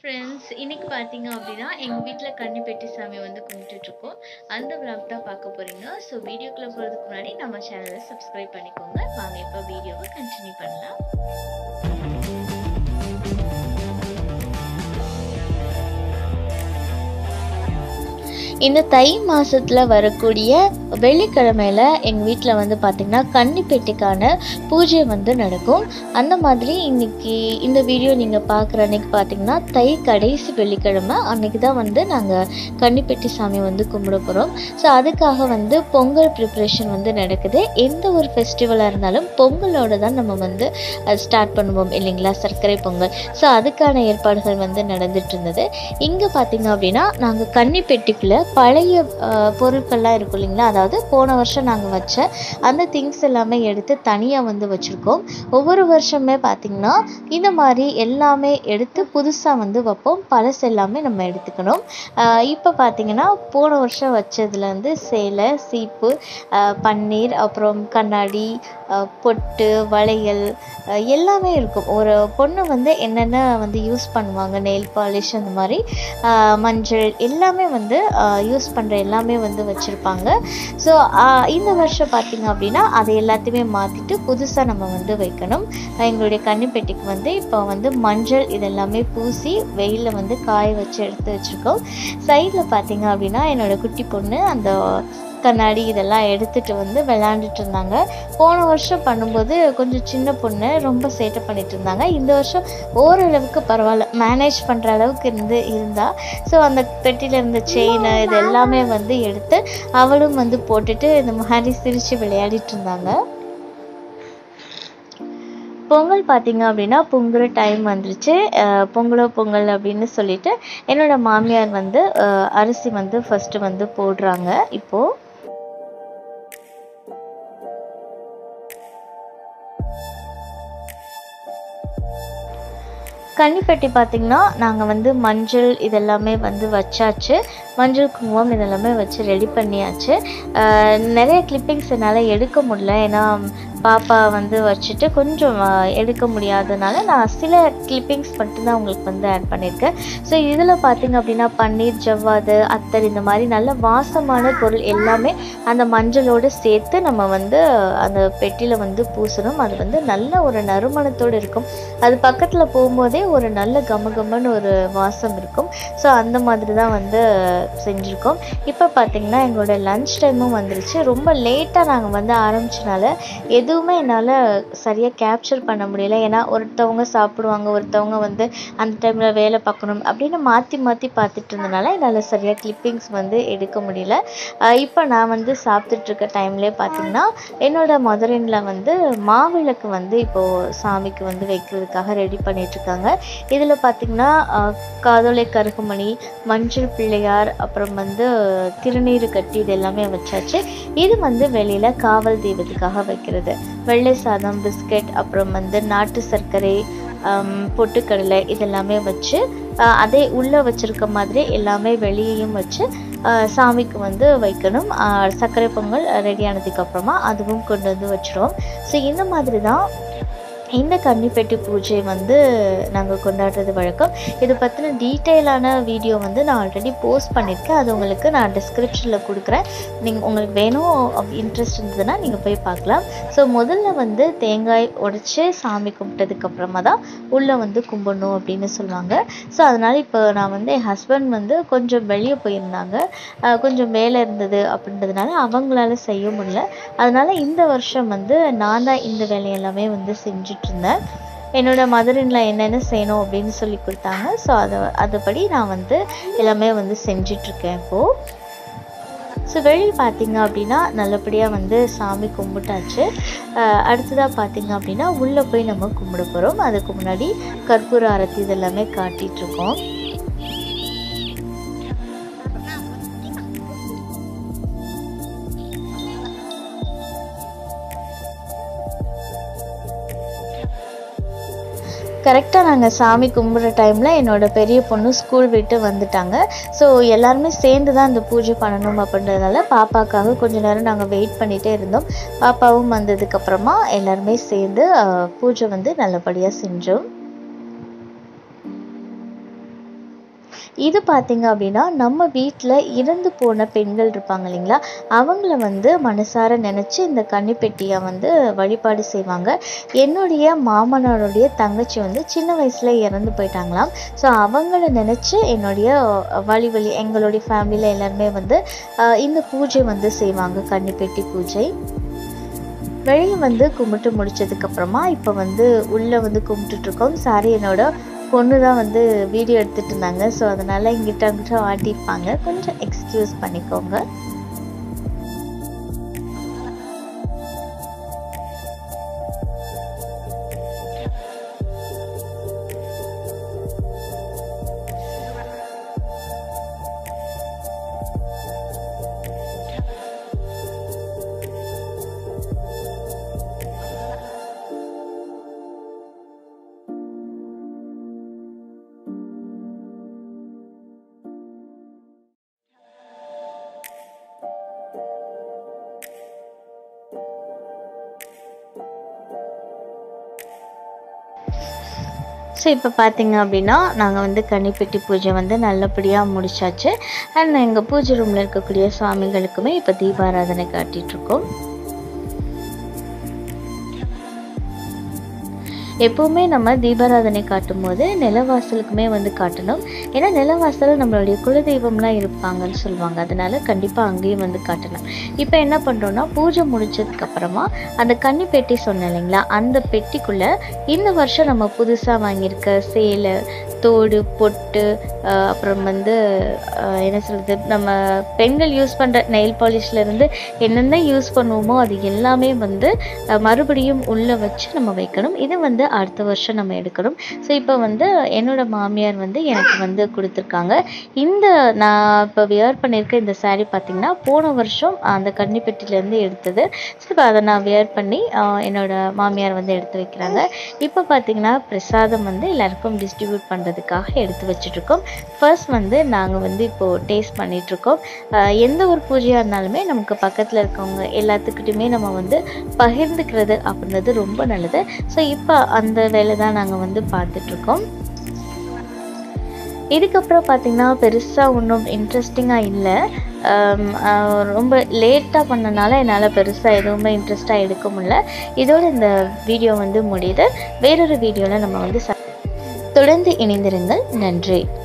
friends இன்னைக்கு பார்த்தீங்க அப்படின்னா எங்கள் வீட்டில் கன்னிப்பெட்டி சாமி வந்து கும்பிட்டுட்ருக்கோம் அந்த விளாக் தான் பார்க்க போகிறீங்க ஸோ வீடியோக்குள்ளே போகிறதுக்கு முன்னாடி நம்ம சேனலை சப்ஸ்கிரைப் பண்ணிக்கோங்க வாங்க இப்போ வீடியோவை கண்டினியூ பண்ணலாம் இந்த தை மாசத்துல வரக்கூடிய வெள்ளிக்கிழமையில எங்கள் வீட்டில் வந்து பார்த்திங்கன்னா கன்னிப்பெட்டிக்கான பூஜை வந்து நடக்கும் அந்த மாதிரி இன்னைக்கு இந்த வீடியோ நீங்கள் பார்க்குற அன்னைக்கு பார்த்தீங்கன்னா தை கடைசி வெள்ளிக்கிழமை அன்னைக்கு தான் வந்து நாங்கள் கன்னிப்பெட்டி சாமி வந்து கும்பிட போகிறோம் ஸோ அதுக்காக வந்து பொங்கல் ப்ரிப்ரேஷன் வந்து நடக்குது எந்த ஒரு ஃபெஸ்டிவலாக இருந்தாலும் பொங்கலோட தான் நம்ம வந்து ஸ்டார்ட் பண்ணுவோம் இல்லைங்களா சர்க்கரை பொங்கல் ஸோ அதுக்கான ஏற்பாடுகள் வந்து நடந்துட்டு இருந்தது இங்கே பார்த்தீங்க அப்படின்னா நாங்கள் கன்னிப்பெட்டிக்குள்ளே பழைய அஹ், பொருட்கள்லாம் இருக்கும் இல்லைங்களா அதாவது போன வருஷம் நாங்கள் வச்ச அந்த திங்ஸ் எல்லாமே எடுத்து தனியாக வந்து வச்சுருக்கோம் ஒவ்வொரு வருஷமே பார்த்திங்கன்னா இந்த மாதிரி எல்லாமே எடுத்து புதுசாக வந்து வைப்போம் பழசு எல்லாமே நம்ம எடுத்துக்கணும் இப்போ பார்த்தீங்கன்னா போன வருஷம் வச்சதுல வந்து சேலை சீப்பு ஆஹ் பன்னீர் அப்புறம் கண்ணாடி ஆஹ் பொட்டு வளையல் ஆஹ் எல்லாமே இருக்கும் ஒரு பொண்ணு வந்து என்னென்ன வந்து யூஸ் பண்ணுவாங்க நெயில் பாலிஷ் அந்த மாதிரி ஆஹ் மஞ்சள் எல்லாமே வந்து யூஸ் பண்ணுற எல்லாமே வந்து வச்சுருப்பாங்க ஸோ இந்த வருஷம் பார்த்தீங்க அப்படின்னா அதை எல்லாத்தையுமே மாற்றிட்டு புதுசாக நம்ம வந்து வைக்கணும் எங்களுடைய கன்னிப்பெட்டிக்கு வந்து இப்போ வந்து மஞ்சள் இதெல்லாமே பூசி வெயிலில் வந்து காய வச்சு எடுத்து வச்சுருக்கோம் சைடில் பார்த்தீங்க அப்படின்னா என்னோட குட்டி பொண்ணு அந்த கண்ணாடி இதெல்லாம் எடுத்துட்டு வந்து விளையாண்டுட்டு இருந்தாங்க போன வருஷம் பண்ணும்போது கொஞ்சம் சின்ன பொண்ணு ரொம்ப சேட்டை பண்ணிட்டு இருந்தாங்க இந்த வருஷம் ஓரளவுக்கு பரவாயில்ல மேனேஜ் பண்ணுற அளவுக்கு இருந்து இருந்தா ஸோ அந்த பெட்டியில் இருந்த செயின் இது எல்லாமே வந்து எடுத்து அவளும் வந்து போட்டுட்டு இந்த மாதிரி சிரித்து விளையாடிட்டு இருந்தாங்க பொங்கல் பார்த்தீங்க அப்படின்னா பொங்குற டைம் வந்துருச்சு அஹ் பொங்கலோ பொங்கல் அப்படின்னு சொல்லிட்டு என்னோட மாமியார் வந்து அஹ் அரிசி வந்து ஃபர்ஸ்ட் வந்து போடுறாங்க இப்போ கன்னிப்பெட்டி பார்த்தீங்கன்னா நாங்கள் வந்து மஞ்சள் இதெல்லாமே வந்து வச்சாச்சு மஞ்சள் குங்குமம் இதெல்லாமே வச்சு ரெடி பண்ணியாச்சு அஹ் நிறைய கிளிப்பிங்ஸ் என்னால் எடுக்க முடியல ஏன்னா பாப்பா வந்து வச்சுட்டு கொஞ்சம் அஹ், எடுக்க முடியாதனால நான் சில கிளிப்பிங்ஸ் மட்டும்தான் உங்களுக்கு வந்து ஆட் பண்ணியிருக்கேன் ஸோ இதில் பார்த்தீங்க அப்படின்னா பன்னீர் ஜவ்வாது அத்தர் இந்த மாதிரி நல்ல வாசமான பொருள் எல்லாமே அந்த மஞ்சளோடு சேர்த்து நம்ம வந்து அந்த பெட்டியில் வந்து பூசணும் அது வந்து நல்ல ஒரு நறுமணத்தோடு இருக்கும் அது பக்கத்தில் போகும்போதே ஒரு நல்ல கமகமன்னு ஒரு வாசம் இருக்கும் ஸோ அந்த மாதிரி தான் வந்து செஞ்சுருக்கோம் இப்போ பார்த்தீங்கன்னா எங்களோட லன்ச் டைமும் வந்துருச்சு ரொம்ப லேட்டாக நாங்கள் வந்து ஆரம்பிச்சனால எதுவுமே என்னால் சரியாக கேப்சர் பண்ண முடியல ஏன்னா ஒருத்தவங்க சாப்பிடுவாங்க ஒருத்தவங்க வந்து அந்த டைமில் வேலை பார்க்கணும் அப்படின்னு மாற்றி மாற்றி பார்த்துட்டு இருந்தனால என்னால் சரியாக கிளிப்பிங்ஸ் வந்து எடுக்க முடியல ஆஹ் இப்போ நான் வந்து சாப்பிட்டுட்டு இருக்க டைம்லேயே பார்த்தீங்கன்னா என்னோட மதுரையில் வந்து மாவிளக்கு வந்து இப்போது சாமிக்கு வந்து வைக்கிறதுக்காக ரெடி பண்ணிட்டு இருக்காங்க இதில் பார்த்தீங்கன்னா ஆஹ் காதோலை கருகுமணி மஞ்சள் பிள்ளையார் அப்புறம் வந்து திருநீறு கட்டி இது எல்லாமே வச்சாச்சு இது வந்து வெளியில் காவல் தெய்வத்துக்காக வைக்கிறது வெள்ளை சாதம் பிஸ்கட் அப்புறம் வந்து நாட்டு சர்க்கரை ஆம், பொட்டுக்கடலை இதெல்லாமே வச்சு ஆஹ் அதே உள்ளே வச்சிருக்க மாதிரி எல்லாமே வெளியேயும் வச்சு ஆஹ் சாமிக்கு வந்து வைக்கணும் ஆஹ் சர்க்கரை பொங்கல் ரெடி ஆனதுக்கு அப்புறமா அதுவும் கொண்டு வந்து வச்சிருவோம் ஸோ இந்த மாதிரி தான் இந்த கன்னிப்பெட்டி பூஜை வந்து நாங்கள் கொண்டாடுறது வழக்கம் இதை பற்றின டீட்டெயிலான வீடியோ வந்து நான் ஆல்ரெடி போஸ்ட் பண்ணியிருக்கேன் அது உங்களுக்கு நான் டிஸ்கிரிப்ஷனில் கொடுக்குறேன் நீங்கள் உங்களுக்கு வேணும் இன்ட்ரெஸ்ட் இருந்ததுன்னா நீங்கள் போய் பார்க்கலாம் ஸோ முதல்ல வந்து தேங்காய் உடைச்சி சாமி கும்பிட்டதுக்கு அப்புறமா தான் உள்ளே வந்து கும்பிடணும் அப்படின்னு சொல்லுவாங்க ஸோ அதனால் இப்போ நான் வந்து என் ஹஸ்பண்ட் வந்து கொஞ்சம் வெளியே போயிருந்தாங்க அஹ் கொஞ்சம் வேலை இருந்தது அப்படின்றதுனால அவங்களால செய்ய முடியல அதனால் இந்த வருஷம் வந்து நான் தான் இந்த வேலையெல்லாமே வந்து செஞ்சுட்டு இருந்தேன் என்னோட மதரின்ல என்னென்ன செய்யணும் அப்படின்னு சொல்லி கொடுத்தாங்க ஸோ அதை அதுபடி நான் வந்து எல்லாமே வந்து செஞ்சிட்ருக்கேன் இப்போது ஸோ வெளியில் பார்த்தீங்க அப்படின்னா நல்லபடியாக வந்து சாமி கும்பிட்டாச்சு அஹ் அடுத்ததாக பார்த்தீங்க அப்படின்னா உள்ளே போய் நம்ம கும்பிட போகிறோம் அதுக்கு முன்னாடி கற்பூர ஆரத்தி இதெல்லாமே காட்டிகிட்ருக்கோம் கரெக்டாக நாங்கள் சாமி கும்பிட்ற டைமில் என்னோட பெரிய பொண்ணு ஸ்கூல் விட்டு வந்துட்டாங்க ஸோ எல்லாருமே சேர்ந்து தான் அந்த பூஜை பண்ணணும் அப்படின்றதுனால பாப்பாக்காக கொஞ்ச நேரம் நாங்கள் வெயிட் பண்ணிகிட்டே இருந்தோம் பாப்பாவும் வந்ததுக்கப்புறமா எல்லாருமே சேர்ந்து அஹ், பூஜை வந்து நல்லபடியாக செஞ்சோம் இது பார்த்திங்க அப்படின்னா நம்ம வீட்டில் இறந்து போன பெண்கள் இருப்பாங்க இல்லைங்களா அவங்கள வந்து மனசார நினச்சி இந்த கன்னிப்பெட்டியை வந்து வழிபாடு செய்வாங்க என்னுடைய மாமனாருடைய தங்கச்சி வந்து சின்ன வயசில் இறந்து போயிட்டாங்களாம் ஸோ அவங்கள நினச்சி என்னுடைய வழி வழி எங்களுடைய ஃபேமிலியில் எல்லாருமே வந்து ஆஹ், இந்த பூஜை வந்து செய்வாங்க கன்னிப்பெட்டி பூஜை வெளியே வந்து கும்பிட்டு முடிச்சதுக்கப்புறமா இப்போ வந்து உள்ளே வந்து கும்பிட்டுட்ருக்கோம் சாரி என்னோட பொண்ணு தான் வந்து வீடியோ எடுத்துகிட்டு இருந்தாங்க ஸோ அதனால் இங்கிட்ட அங்கிட்ட ஆட்டியிருப்பாங்க கொஞ்சம் எக்ஸ்கியூஸ் பண்ணிக்கோங்க ஸோ இப்போ பார்த்தீங்க அப்படின்னா நாங்கள் வந்து கன்னிப்பெட்டி பூஜை வந்து நல்லபடியாக முடிச்சாச்சு அண்ட் எங்கள் பூஜை ரூமில் இருக்கக்கூடிய சுவாமிகளுக்குமே இப்போ தீபாராதனை காட்டிகிட்ருக்கோம் எப்போவுமே நம்ம தீபாராதனை காட்டும் போது நிலவாசலுக்குமே வந்து காட்டணும் ஏன்னா நிலவாசல் நம்மளுடைய குலதெய்வம்லாம் இருப்பாங்கன்னு சொல்லுவாங்க அதனால கண்டிப்பாக அங்கேயும் வந்து காட்டணும் இப்போ என்ன பண்ணுறோன்னா பூஜை முடிச்சதுக்கு அப்புறமா அந்த கன்னி பெட்டி சொன்னேன் இல்லைங்களா அந்த பெட்டிக்குள்ளே இந்த வருஷம் நம்ம புதுசாக வாங்கியிருக்க சேலை தோடு பொட்டு ஆஹ் அப்புறம் வந்து ஆஹ் என்ன சொல்கிறது நம்ம பெண்கள் யூஸ் பண்ணுற நெயில் பாலிஷ்லேருந்து என்னென்ன யூஸ் பண்ணுவோமோ அது எல்லாமே வந்து ஆஹ் மறுபடியும் உள்ளே வச்சு நம்ம வைக்கணும் இது வந்து அடுத்த வருஷம் நம்ம எடுக்கணும் ஸோ இப்போ வந்து என்னோட மாமியார் வந்து எனக்கு வந்து கொடுத்துருக்காங்க இந்த நான் இப்போ வியர் பண்ணியிருக்க இந்த saree பார்த்தீங்கன்னா போன வருஷம் அந்த கன்னிப்பெட்டிலேருந்து எடுத்தது ஸோ இப்போ அதை நான் வியர் பண்ணி ஆஹ் என்னோட மாமியார் வந்து எடுத்து வைக்கிறாங்க இப்போ பார்த்தீங்கன்னா பிரசாதம் வந்து எல்லாருக்கும் டிஸ்ட்ரிபியூட் பண்ணுறதுக்காக எடுத்து வச்சுட்ருக்கோம் ஃபர்ஸ்ட் வந்து நாங்கள் வந்து இப்போது டேஸ்ட் பண்ணிகிட்ருக்கோம் எந்த ஒரு பூஜையாக இருந்தாலுமே நமக்கு பக்கத்தில் இருக்கவங்க எல்லாத்துக்கிட்டையுமே நம்ம வந்து பகிர்ந்துக்கிறது அப்படின்றது ரொம்ப நல்லது ஸோ இப்போ அந்த வேலை தான் நாங்கள் வந்து பார்த்துட்ருக்கோம் இதுக்கப்புறம் பார்த்தீங்கன்னா பெருசாக ஒன்றும் இன்ட்ரெஸ்டிங்காக இல்லை ஆம், ஆஹ் ரொம்ப லேட்டாக பண்ணனால என்னால் பெருசாக எதுவுமே இன்ட்ரெஸ்ட்டாக எடுக்க முடியல இதோட இந்த வீடியோ வந்து முடியுது வேறொரு வீடியோவில் நம்ம வந்து ச- தொடர்ந்து இணைந்திருங்கள் நன்றி